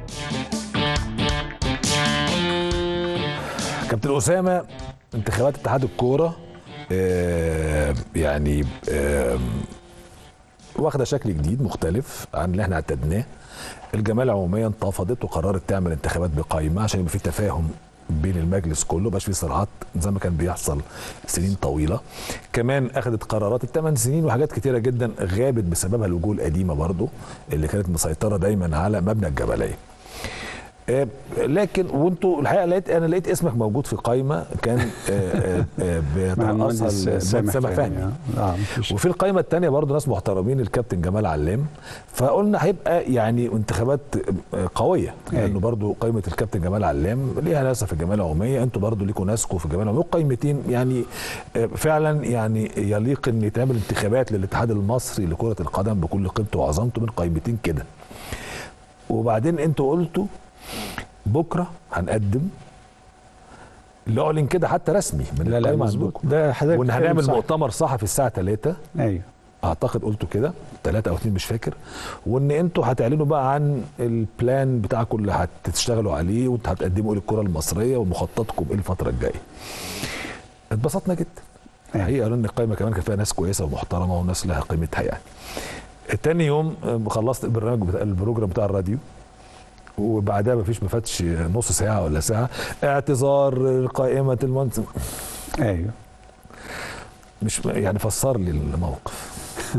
كابتن اسامه انتخابات اتحاد الكوره آه، يعني آه، واخده شكل جديد مختلف عن اللي احنا اعتدناه الجمعيه العموميه انتفضت وقررت تعمل انتخابات بقائمه عشان يبقى في تفاهم بين المجلس كله مبقاش في صراعات زي ما كان بيحصل سنين طويله كمان اخذت قرارات الثمان سنين وحاجات كتيره جدا غابت بسببها الوجوه القديمه برضو اللي كانت مسيطره دايما على مبنى الجبليه آه، لكن وانتوا الحقيقه لقيت انا لقيت اسمك موجود في قائمه كان آه، آه، آه، مع المهندس بيترأسها سامح سامح فهمي فهمي آه. اه مفيش وفي القائمه الثانيه برضه ناس محترمين الكابتن جمال علام فقلنا هيبقى يعني انتخابات قويه لانه برضه قائمه الكابتن جمال علام ليها ناسها في الجمعيه العموميه انتوا برضه ليكوا ناسكم في الجمعيه العموميه قائمتين يعني فعلا يعني يليق ان يتعمل انتخابات للاتحاد المصري لكره القدم بكل قيمته وعظمته من قائمتين كده وبعدين انتوا قلتوا بكره هنقدم اللي اعلن كده حتى رسمي من لا لا القائمة مظبوط عندكم. ده حضرتك وان بتتكلم هنعمل صح. مؤتمر صحفي الساعه 3 ايوه اعتقد قلته كده ثلاثة او اثنين مش فاكر وان انتوا هتعلنوا بقى عن البلان بتاعكم اللي هتشتغلوا عليه وانتوا هتقدموا ايه للكره المصريه ومخططكم ايه الفتره الجايه اتبسطنا جدا أيوة. الحقيقه قالوا ان القائمه كمان كان فيها ناس كويسه ومحترمه وناس لها قيمتها يعني تاني يوم آه، خلصت البرنامج بتاع البروجرام بتاع الراديو وبعدها مفيش ما فاتش نص ساعه ولا ساعه اعتذار قائمه المنصب ايوه مش يعني فسر لي الموقف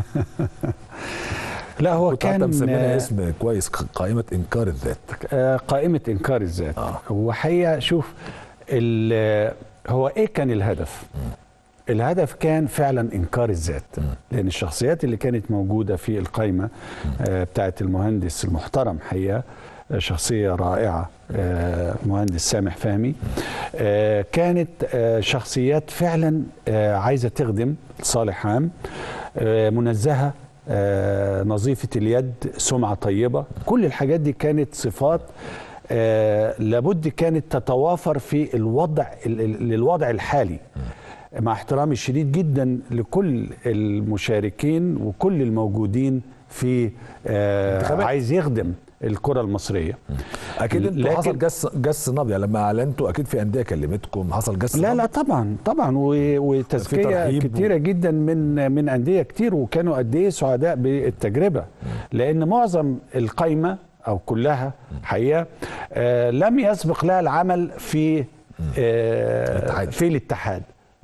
لا هو كنت حتى كان مسمينها آه، اسم كويس قائمه انكار الذات آه، قائمة إنكار الذات آه. وحقيقة شوف ال- هو إيه كان الهدف؟ الهدف كان فعلا إنكار الذات لأن الشخصيات اللي كانت موجودة في القائمة آه، بتاعت المهندس المحترم حقيقة آه، شخصية رائعة آه، مهندس سامح فهمي آه، كانت آه، شخصيات فعلا آه، عايزة تخدم صالح عام آه، منزهة آه، نظيفة اليد سمعة طيبة كل الحاجات دي كانت صفات آه، لابد كانت تتوافر في الوضع ال- ال- للوضع الحالي مع احترامي الشديد جدا لكل المشاركين وكل الموجودين في آه، انتخابات. عايز يخدم الكرة المصرية اكيد انتوا لكن- حصل جس جس نبض يعني لما اعلنتوا اكيد في انديه كلمتكم حصل جس لا نبض؟ لا طبعا طبعا و- وتزكيه ترحيب و- كتيره جدا من من انديه كتير وكانوا قد ايه سعداء بالتجربه لان معظم القايمه او كلها حقيقه آه لم يسبق لها العمل في آه الاتحاد. في الاتحاد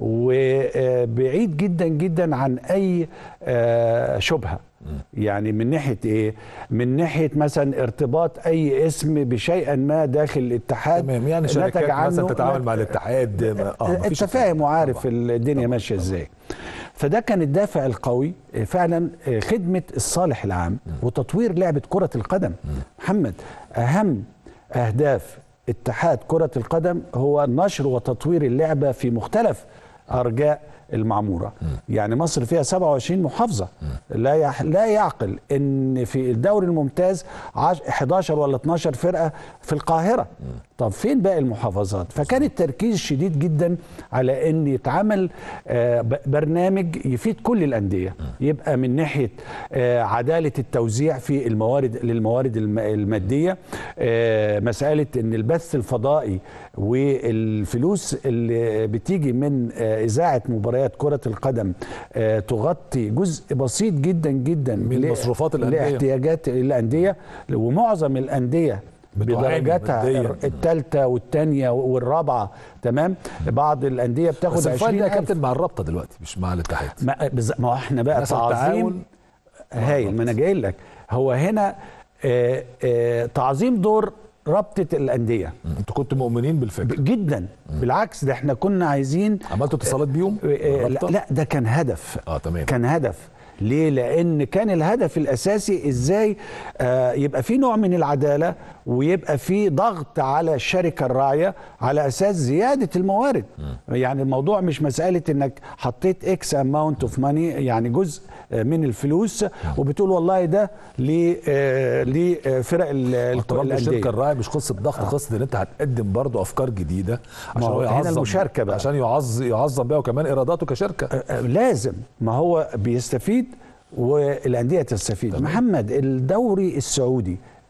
وبعيد جدا جدا عن اي آه شبهه يعني من ناحيه ايه من ناحيه مثلا ارتباط اي اسم بشيء ما داخل الاتحاد تمام يعني نتج شركات مثلا عنه- تتعامل مع الاتحاد ما- اه انت مفيش فاهم وعارف طبعاً. الدنيا ماشيه ازاي فده كان الدافع القوي آه، فعلا آه، خدمه الصالح العام وتطوير لعبه كره القدم محمد اهم اهداف اتحاد كره القدم هو نشر وتطوير اللعبه في مختلف ارجاء المعموره يعني مصر فيها 27 محافظه لا يح لا يعقل ان في الدوري الممتاز عش- 11 ولا 12 فرقه في القاهره طب فين باقي المحافظات فكان التركيز شديد جدا على ان يتعمل آه، ب- برنامج يفيد كل الانديه يبقى من ناحيه آه، عداله التوزيع في الموارد للموارد الم- الماديه آه، مساله ان البث الفضائي والفلوس اللي بتيجي من آه، اذاعه مباريات كره القدم آه، تغطي جزء بسيط جدا جدا من ل- مصروفات الأندية. لاحتياجات الانديه ومعظم الانديه بتعاني بدرجاتها مادياً. الثالثه والثانيه والرابعه تمام بعض الانديه بتاخد بس الفايل ده 20 يا كابتن مع الرابطه دلوقتي مش مع الاتحاد ما, بز- ما هو احنا بقى مثلا تعظيم التعاون هايل ما انا جاي لك هو هنا آه آه تعظيم دور رابطه الانديه انتوا كنتوا مؤمنين بالفكره ب- جدا بالعكس ده احنا كنا عايزين عملتوا اتصالات بيهم آه، آه، لا, الرابطة؟ لا ده كان هدف اه تمام كان هدف ليه لان كان الهدف الاساسي ازاي آه يبقى في نوع من العداله ويبقى في ضغط على الشركه الراعيه على اساس زياده الموارد يعني الموضوع مش مساله انك حطيت اكس اماونت اوف ماني يعني جزء آه، من الفلوس وبتقول والله ده ل- آه، لفرق ال- انت برضه الانديه الشركه الراعي مش قصه ضغط قصه ان انت هتقدم برضه افكار جديده عشان هو هو هنا يعظم المشاركة بقى. عشان يعظ يعظم بيها وكمان ايراداته كشركه آه، لازم ما هو بيستفيد والانديه تستفيد محمد الدوري السعودي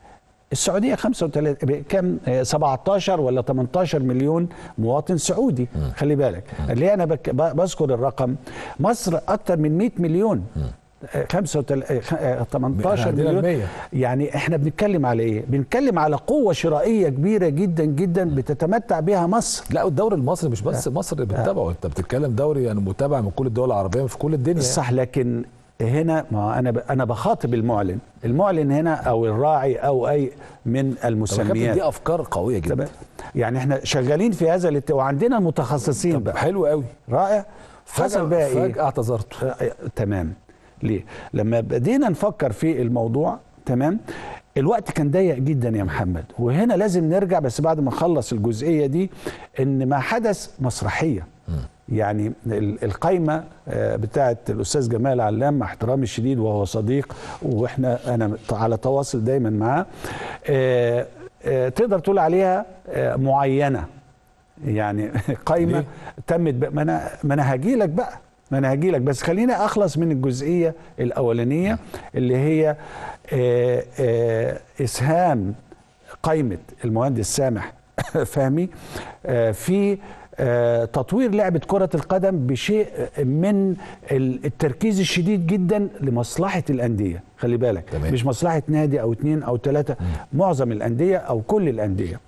السعوديه 35 كام آه، 17 ولا 18 مليون مواطن سعودي خلي بالك ليه انا بك ب- بذكر الرقم مصر اكثر من 100 مليون آه، 35 آه، 18 عندنا مليون المية. يعني احنا بنتكلم على ايه بنتكلم على قوه شرائيه كبيره جدا جدا بتتمتع بها مصر لا الدوري المصري مش بس مصر اللي بتتابعه انت بتتكلم دوري يعني متابع من كل الدول العربيه في كل الدنيا صح لكن هنا ما انا ب- انا بخاطب المعلن المعلن هنا او الراعي او اي من طب يا كابتن المسميات دي افكار قويه جدا تمام يعني احنا شغالين في هذا الات... وعندنا متخصصين طب بقى حلو قوي رائع حصل بقى ايه فجاه اعتذرت آه، آه، تمام ليه لما بدينا نفكر في الموضوع تمام الوقت كان ضيق جدا يا محمد وهنا لازم نرجع بس بعد ما نخلص الجزئيه دي ان ما حدث مسرحيه يعني ال- القايمه آه، بتاعه الاستاذ جمال علام مع احترامي الشديد وهو صديق واحنا انا على تواصل دايما معاه آه، آه، تقدر تقول عليها آه، معينه يعني قايمه ليه؟ تمت بقى ما انا ما انا هاجي لك بقى ما انا هاجي لك بس خليني اخلص من الجزئيه الاولانيه اللي هي آه، آه، اسهام قائمه المهندس سامح فهمي آه، في آه، تطوير لعبه كره القدم بشيء من ال- التركيز الشديد جدا لمصلحه الانديه خلي بالك تمام. مش مصلحه نادي او اتنين او ثلاثه معظم الانديه او كل الانديه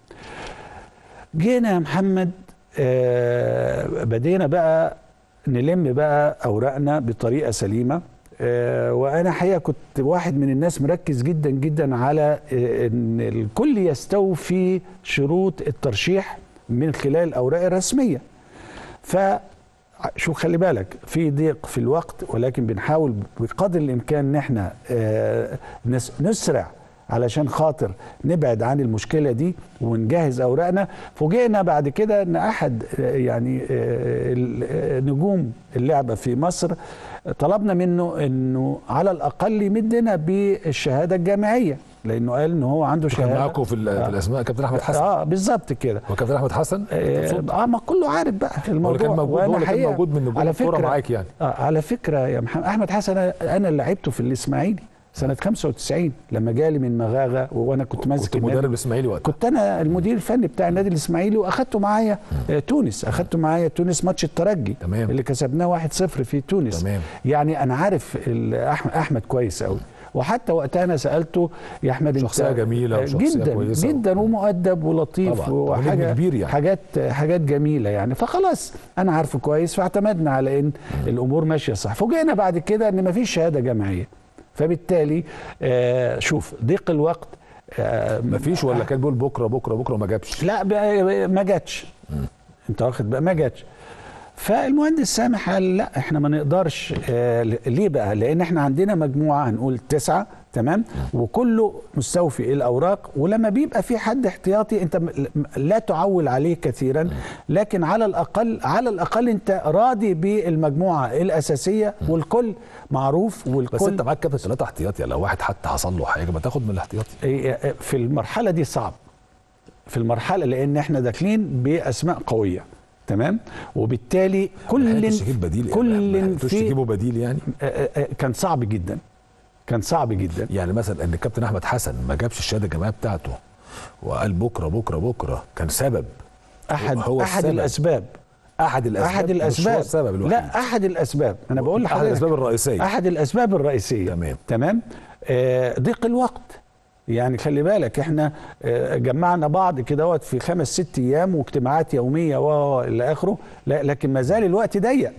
جينا يا محمد آه بدينا بقى نلم بقى اوراقنا بطريقه سليمه آه وانا حقيقه كنت واحد من الناس مركز جدا جدا على آه ان الكل يستوفي شروط الترشيح من خلال الاوراق الرسميه ف شو خلي بالك في ضيق في الوقت ولكن بنحاول بقدر الامكان ان احنا آه، نس- نسرع علشان خاطر نبعد عن المشكله دي ونجهز اوراقنا فوجئنا بعد كده ان احد آه، يعني آه، ال- آه، نجوم اللعبه في مصر طلبنا منه انه على الاقل يمدنا بالشهاده الجامعيه لانه قال ان هو عنده كان شهاده معاكم في, ال- في الاسماء كابتن احمد حسن اه بالظبط كده هو كابتن احمد حسن اه آه، ما كله عارف بقى هو الموضوع اللي كان موجود وأنا هو اللي كان حقيقة موجود من نجوم على الكوره فكرة معاك يعني آه على فكره يا محمد احمد حسن انا أنا اللي لعبته في الاسماعيلي سنه 95 لما جالي من مغاغه وانا كنت ماسك كنت النادي. مدرب الاسماعيلي وقتها كنت انا المدير الفني بتاع النادي الاسماعيلي واخدته معايا آه، تونس اخدته معايا تونس ماتش الترجي تمام. اللي كسبناه 1-0 في تونس تمام. يعني انا عارف ال- احمد احمد كويس قوي وحتى وقتها انا سالته يا احمد انت شخصية جميلة وشخصية جدا كويسة. جدا ومؤدب ولطيف طبعاً. طبعاً. نجم وحاجه كبير يعني. حاجات حاجات جميله يعني فخلاص انا عارفه كويس فاعتمدنا على ان الامور ماشيه صح فوجئنا بعد كده ان مفيش شهاده جامعيه فبالتالي آه شوف ضيق الوقت آه مفيش ولا كان بيقول بكره بكره بكره وما جابش لا بقى- ما جاتش انت واخد بقى ما جاتش فالمهندس سامح قال لا احنا ما نقدرش آه ليه بقى لان احنا عندنا مجموعه هنقول تسعه تمام وكله مستوفي الاوراق ولما بيبقى في حد احتياطي انت م- لا تعول عليه كثيرا لكن على الاقل على الاقل انت راضي بالمجموعه الاساسيه والكل معروف والكل بس انت معاك كابتن ثلاثه احتياطي لو واحد حتى حصل له حاجه ما تاخد من الاحتياطي إيه، في المرحله دي صعب في المرحله لان احنا داخلين باسماء قويه تمام وبالتالي كل كل تجيب بديل كل في في تجيبوا بديل يعني آه، آه، آه، كان صعب جدا كان صعب جدا يعني مثلا ان الكابتن احمد حسن ما جابش الشهاده الجامعيه بتاعته وقال بكره بكره بكره كان سبب احد هو احد السبب. الاسباب احد الاسباب احد مش هو الاسباب السبب الوحيد لا احد الاسباب انا بقول احد لحضرتك الاسباب الرئيسيه احد الاسباب الرئيسيه تمام. تمام آه ضيق الوقت يعني خلي بالك احنا آه جمعنا بعض كده في خمس ست ايام واجتماعات يوميه و الى اخره لا- لكن ما زال الوقت ضيق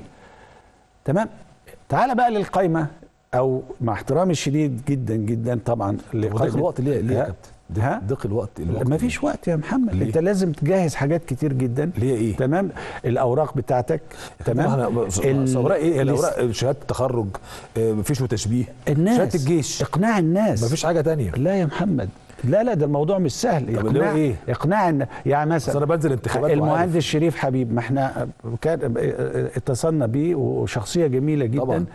تمام تعال بقى للقايمه او مع احترامي الشديد جدا جدا طبعا وضيق الوقت ليه ليه يا ها؟ كابتن ها؟ ضيق الوقت الوقت ما فيش وقت يا محمد ليه؟ انت لازم تجهز حاجات كتير جدا ليه ايه؟ تمام الاوراق بتاعتك تمام ال- الاوراق ايه الاس- الاوراق شهاده التخرج آه، مفيش تشبيه الناس شهاده الجيش اقناع الناس مفيش حاجه تانية لا يا محمد لا لا ده الموضوع مش سهل طب اللي هو اقناع إيه؟ اقناع الن- يعني اصل انا مثلا بنزل انتخابات المهندس وعارف. شريف حبيب ما احنا كان اتصلنا بيه وشخصيه جميله جدا طبعاً.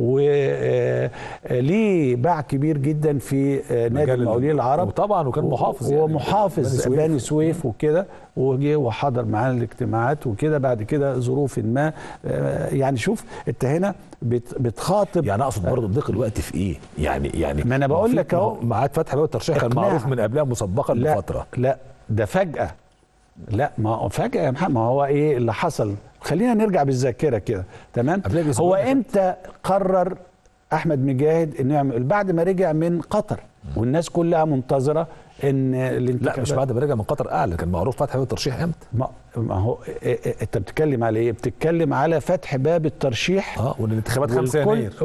وليه باع كبير جدا في آه، نادي مجال المقاولين العرب وطبعاً وكان محافظ يعني. ومحافظ بني سويف. بني سويف وكده وجه وحضر معانا الاجتماعات وكده بعد كده ظروف ما آه، يعني شوف انت هنا بت بتخاطب يعني اقصد برضه ضيق الوقت في ايه؟ يعني يعني ما أنا بقول في- لك ما أهو. هو ميعاد فتح باب الترشيح كان إقناع. معروف من قبلها مسبقا لا بفتره لا ده فجأة لا ما هو فجأة يا محمد ما هو ايه اللي حصل خلينا نرجع بالذاكرة كده تمام قبلها بأسبوع هو يا امتى قرر احمد مجاهد انه يعمل بعد ما رجع من قطر والناس كلها منتظرة ان لا الانتخابات مش بعد ما رجع من قطر اعلن كان معروف فتح باب الترشيح امتى؟ ما, ما هو إيه إيه انت بتتكلم على ايه بتتكلم على فتح باب الترشيح اه وان الانتخابات 5 والكل- يناير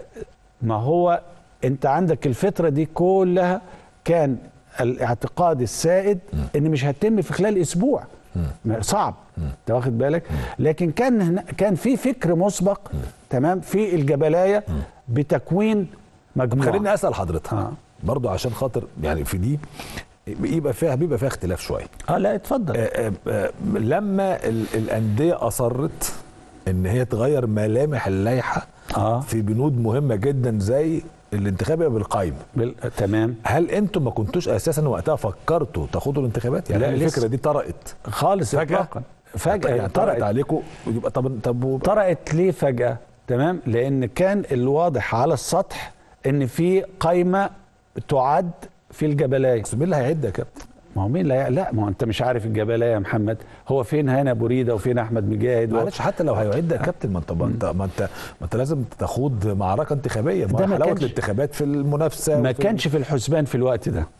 ما هو انت عندك الفتره دي كلها كان الاعتقاد السائد ان مش هتتم في خلال اسبوع ما- صعب انت واخد بالك لكن كان هنا كان في فكر مسبق تمام في الجبلايه بتكوين مجموعه خليني اسال حضرتك آه. برضه عشان خاطر يعني في دي يبقى فيها بيبقى فيها اختلاف شويه اه لا اتفضل آه، آه، آه، لما ال- الانديه اصرت ان هي تغير ملامح اللائحه اه في بنود مهمه جدا زي الانتخاب يبقى بالقايمه بال... تمام هل انتم ما كنتوش اساسا وقتها فكرتوا تاخدوا الانتخابات يعني لا، الفكره لسه. دي طرقت خالص فجاه اطلاقا فجاه يعني طرقت طرقت عليكم يبقى طب طب و- طرقت ليه فجأة تمام لأن كان الواضح على السطح إن في قايمة تعد في الجبلاية بس مين اللي هيعد يا كابتن؟ ما هو مين لا لا ما هو أنت مش عارف الجبلاية يا محمد هو فين هنا أبو ريدة وفين أحمد مجاهد و... معلش حتى لو هيعد يا كابتن ما انت ما انت ما انت, ما انت لازم تخوض معركه انتخابيه ما ده هو ما حلاوه كانش- الانتخابات في المنافسه ما وفي- كانش في الحسبان في الوقت ده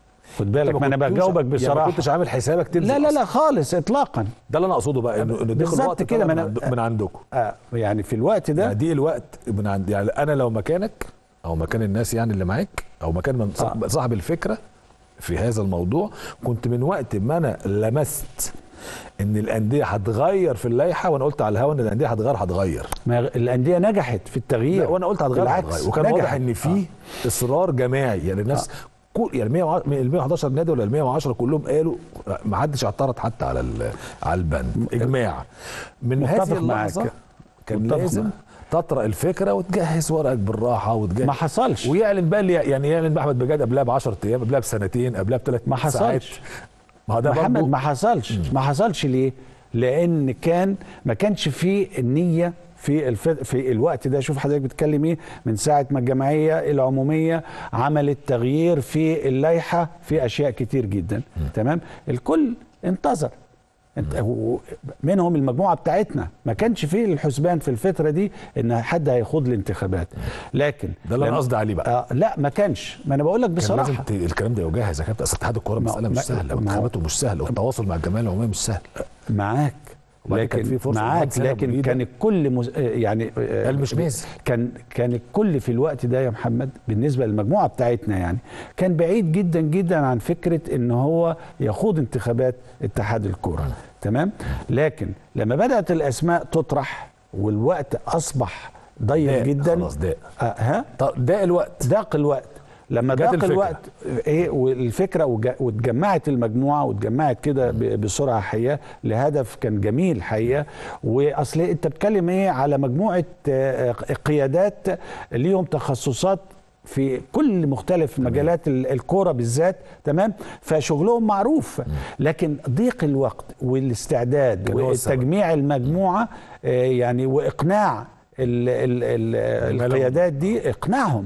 خد بالك ما أنا كنتوش- بجاوبك يعني ما بصراحة كنتش عامل حسابك تنزل لا لا أصلاً. لا خالص إطلاقا ده اللي انا اقصده بقى انه انه ضيق بالظبط الوقت كده، كده ما من, أنا- عند من عندكم آه يعني في الوقت ده يعني ضيق الوقت من عند يعني انا لو مكانك او مكان الناس يعني اللي معاك او مكان من صاحب, آه. صاحب الفكره في هذا الموضوع كنت من وقت ما انا لمست ان الانديه هتغير في اللائحه وانا قلت على الهوا ان الانديه هتغير هتغير ما الأندية نجحت في التغيير لا وانا قلت هتغير بالعكس، هتغير وكان نجحت. واضح ان في اصرار جماعي يعني الناس كل يعني 100 ال 111 نادي ولا ال 110 كلهم قالوا ما حدش اعترض حتى على ال- على البند اجماع من متفق هذه اللحظه معاك. كان متفق لازم معاك. تطرق الفكره وتجهز ورقك بالراحه وتجهز ما حصلش ويعلن بقى اللي يعني يعلن باحمد بجاد قبلها ب 10 ايام قبلها بسنتين قبلها بثلاث ما ساعات حصلش. ما هو ده محمد برضه ما حصلش ما حصلش ليه لان كان ما كانش فيه النيه في الف... في الوقت ده شوف حضرتك بتتكلم ايه من ساعه ما الجمعيه العموميه عملت تغيير في اللائحه في اشياء كتير جدا تمام الكل انتظر انت و- منهم المجموعه بتاعتنا ما كانش فيه الحسبان في الفتره دي ان حد هيخوض الانتخابات لكن ده اللي انا لما- قصدي عليه بقى آه لا ما كانش ما انا بقول لك كان بصراحه لازم ت- الكلام ده يجهز يا كابتن اصل اتحاد الكوره ما- مساله ما- مش سهله ما- وانتخاباته مش سهله والتواصل مع الجمعيه العموميه مش سهل معاك وبعدين كان في لكن فرصة معاك لمهندس هاني أبو لكن ريدة. كان الكل مز... آه، يعني آه، قال مش نازل. كان كان الكل في الوقت ده يا محمد بالنسبه للمجموعه بتاعتنا يعني كان بعيد جدا جدا عن فكره ان هو يخوض انتخابات اتحاد الكوره تمام لكن لما بدات الاسماء تطرح والوقت اصبح ضيق ضاق، جدا خلاص ضاق. آه ها طب ده الوقت ضاق الوقت لما جت ضاق الفكرة. الوقت ايه والفكره وج- واتجمعت المجموعه واتجمعت كده ب- بسرعه حقيقه لهدف كان جميل حقيقه واصل انت بتتكلم ايه على مجموعه آه، قيادات ليهم تخصصات في كل مختلف مجالات ال- الكوره بالذات تمام فشغلهم معروف لكن ضيق الوقت والاستعداد كان هو السبب. وتجميع المجموعه آه، يعني واقناع ال ال ال القيادات دي اقناعهم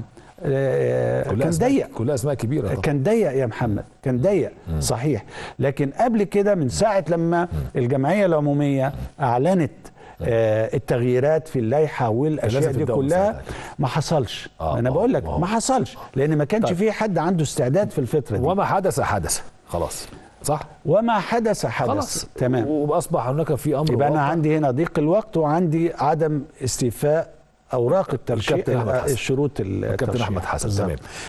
آه، كلها كان أسماء- ضيق كلها اسماء كبيره طبعا كان ضيق يا محمد كان ضيق صحيح لكن قبل كده من ساعة لما الجمعية العمومية أعلنت آه، التغييرات في اللائحة والأشياء لازم دي تبدأوا من كلها ساعتها. ما حصلش آه، أنا آه، بقول لك آه. ما حصلش لأن ما كانش طيب. في حد عنده استعداد في الفترة دي وما حدث حدث خلاص صح وما حدث حدث خلاص تمام واصبح هناك في امر يبقى أنا واقع. عندي هنا ضيق الوقت وعندي عدم استيفاء أوراق الترشيح الكابتن أحمد حسن. الشروط كابتن الترشيح احمد حسن بالظبط. تمام